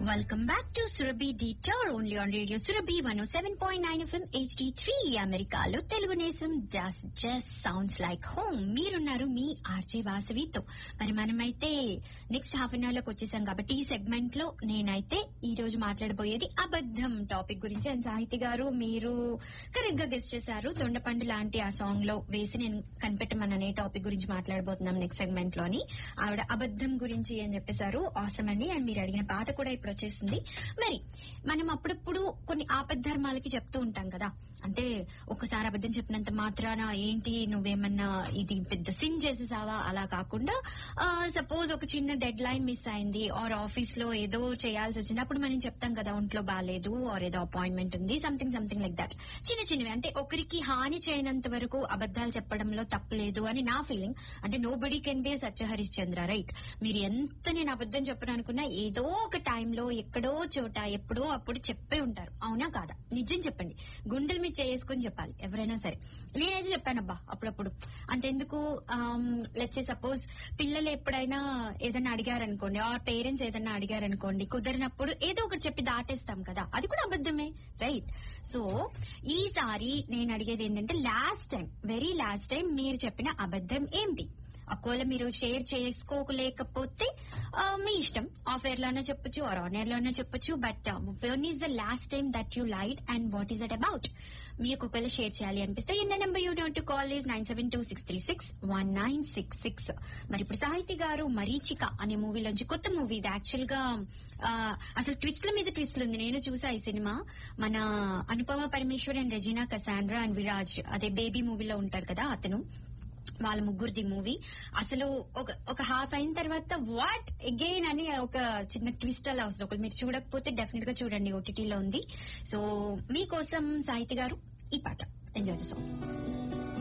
Welcome back to Surabhi Detour only on Radio Surabhi 107.9 FM HD3 అమెరికాలో తెలుగు నేసం just just sounds like home మీరున్నారు మీ RJ వాసవితో మరి మనమైతే నెక్స్ట్ హాఫ్ అన్ అవర్ లోకి వచ్చేసాం కాబట్టి ఈ సెగ్మెంట్ లో నేనైతే ఈ రోజు మాట్లాడబోయేది అబద్ధం టాపిక్ గురించి అండ్ సాహితి గారు మీరు కరెక్ట్ గా గెస్ట్ చేశారు దొండపండు లాంటి ఆ సాంగ్ లో వేసి నేను కనిపెట్టమన్న టాపిక్ గురించి మాట్లాడబోతున్నాం నెక్స్ట్ సెగ్మెంట్ లోని ఆవిడ అబద్ధం గురించి అని చెప్పేశారు ఆసమ్ అండి అండ్ మీరు అడిగిన పాట కూడా ఇప్పుడు వచ్చేసింది మరి మనం అప్పుడప్పుడు కొన్ని ఆపద్ధర్మాలకి చెప్తూ ఉంటాం కదా అంటే ఒకసారి అబద్ధం చెప్పినంత మాత్రాన ఏంటి నువ్వేమన్నా ఇది పెద్ద సిన్ చేసేసావా అలా కాకుండా సపోజ్ ఒక చిన్న డెడ్ లైన్ మిస్ అయింది ఆర్ ఆఫీస్ లో ఏదో చేయాల్సి వచ్చింది అప్పుడు మనం చెప్తాం కదా ఒంట్లో బాగాలేదు ఆర్ ఏదో అపాయింట్మెంట్ ఉంది సంథింగ్ సంథింగ్ లైక్ దట్ చిన్న చిన్నవి అంటే ఒకరికి హాని చేయనంత వరకు అబద్దాలు చెప్పడంలో తప్పలేదు అని నా ఫీలింగ్ అంటే nobody can be Satya Harishchandra right మీరు ఎంత నేను అబద్ధం చెప్పను అనుకున్నా ఏదో ఒక టైంలో ఎక్కడో చోట ఎప్పుడో అప్పుడు చెప్పే ఉంటారు అవునా కాదా నిజం చెప్పండి గుండెల మీద చేసుకుని చెప్పాలి ఎవరైనా సరే నేనైతే చెప్పానబ్బా అప్పుడప్పుడు అంతెందుకు లెట్స్ సపోజ్ పిల్లలు ఎప్పుడైనా ఏదైనా అడిగారనుకోండి ఆర్ పేరెంట్స్ ఏదైనా అడిగారనుకోండి కుదరినప్పుడు ఏదో ఒకటి చెప్పి దాటేస్తాం కదా అది కూడా అబద్ధమే రైట్ సో ఈసారి నేను అడిగేది ఏంటంటే last time very last time మీరు చెప్పిన అబద్ధం ఏంటి ఒకవేళ మీరు షేర్ చేసుకోలేకపోతే మీ ఇష్టం ఆఫ్ ఎయిర్ లోనే చెప్పొచ్చు ఆర్ ఆన్ ఎయిర్ లోనే చెప్పొచ్చు but when is the last time that you lied and what is that about మీకు ఒకవేళ షేర్ చేయాలి అనిపిస్తే in number you don't to call is nine seven two six three six one nine six six మరి ఇప్పుడు సాహితి గారు మరీచిక అనే మూవీలోంచి కొత్త movie ఇది యాక్చువల్ గా అసలు ట్విస్ట్ల మీద ట్విస్ట్లు ఉంది నేను చూసా ఈ సినిమా మన అనుపమ పరమేశ్వర్ అండ్ రెజినా కసాండ్రా అండ్ విరాజ్ అదే బేబీ మూవీలో ఉంటారు కదా అతను వాళ్ళ ముగ్గురిది మూవీ అసలు ఒక ఒక హాఫ్ అయిన తర్వాత వాట్ అగైన్ అని ఒక చిన్న ట్విస్ట్ అలా వస్తుంది ఒకటి మీరు చూడకపోతే డెఫినెట్ గా చూడండి ఓటీటీలో ఉంది సో మీకోసం సాహితి గారు ఈ పాట ఎంజాయ్ చేసాం